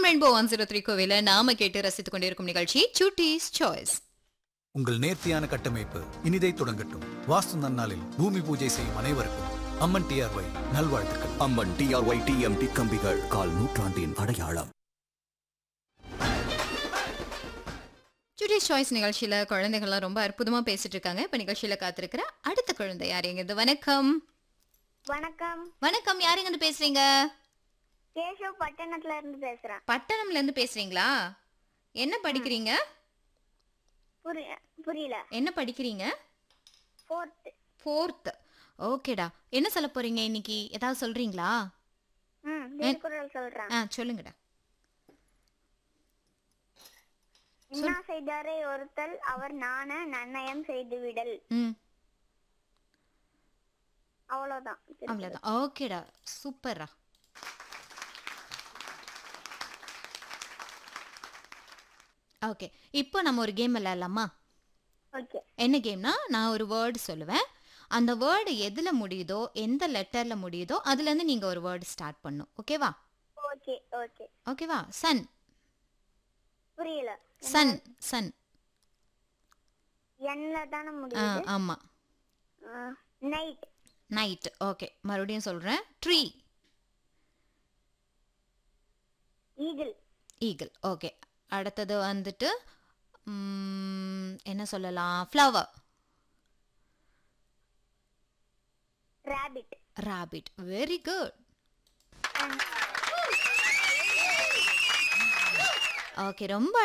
Rainbow one zero three கோவில நாம கேட்டு ரசித்துக் கொண்டிருக்கும் நிகழ்ச்சி சுட்டீஸ் சாய்ஸ் உங்கள் நேர்த்தியான கட்டமைப்பு இனிதை தொடங்கட்டும் வாஸ்து நன்னாளில் பூமி பூஜை செய்யும் அனைவருக்கும் அம்மன் டிஆர்ஒய் நல்வாழ்த்துக்கள் அம்மன் டிஆர்ஒய் டிஎம்டி கம்பிகள் கால் நூற்றாண்டின் அடையாளம் சுட்டீஸ் சாய்ஸ் நிகழ்ச்சியில குழந்தைகள்லாம் ரொம்ப அற்புதமா பேசிட்டு இருக்காங்க இப்ப நிகழ்ச்சியில காத்திருக்கிற அடுத்த குழந்தை யாருங்கிறது வணக்கம் வணக்கம் வணக்கம் யாருங்கன்னு பேசுறீங்க கேஷவ் பட்டணத்துல இருந்து பேசுறேன் பட்டணம்ல இருந்து பேசுறீங்களா என்ன படிக்கிறீங்க புரிய புரியல என்ன படிக்கிறீங்க ஃபோர்த் ஃபோர்த் ஓகேடா என்ன சொல்ல போறீங்க இன்னைக்கு ஏதாவது சொல்றீங்களா ம் திருக்குறள் சொல்றேன் ஆ சொல்லுங்கடா இன்னா செய்தாரை ஒருத்தல் அவர் நாண நன்னயம் செய்து விடல் ம் அவ்வளவுதான் திருக்குறள். அவ்வளோதான் ஓகேடா சூப்பர்ரா ஓகே இப்போ நம்ம ஒரு கேம் விளையாடலாமா ஓகே என்ன கேம்னா நான் ஒரு வேர்டு சொல்லுவேன் அந்த வேர்டு எதில் முடியுதோ எந்த லெட்டரில் முடியுதோ அதுலேருந்து நீங்கள் ஒரு வேர்டு ஸ்டார்ட் பண்ணும் ஓகேவா ஓகே ஓகே ஓகேவா சன் புரியல சன் சன் எண்ல தானே ஆ முடியுது ஆமாம் நைட் நைட் ஓகே மறுபடியும் சொல்கிறேன் ட்ரீ ஈகிள் ஈகிள் ஓகே அடுத்தது வந்துட்டு ம், என்ன சொல்லலாம் flower rabbit rabbit very good okay ரொம்ப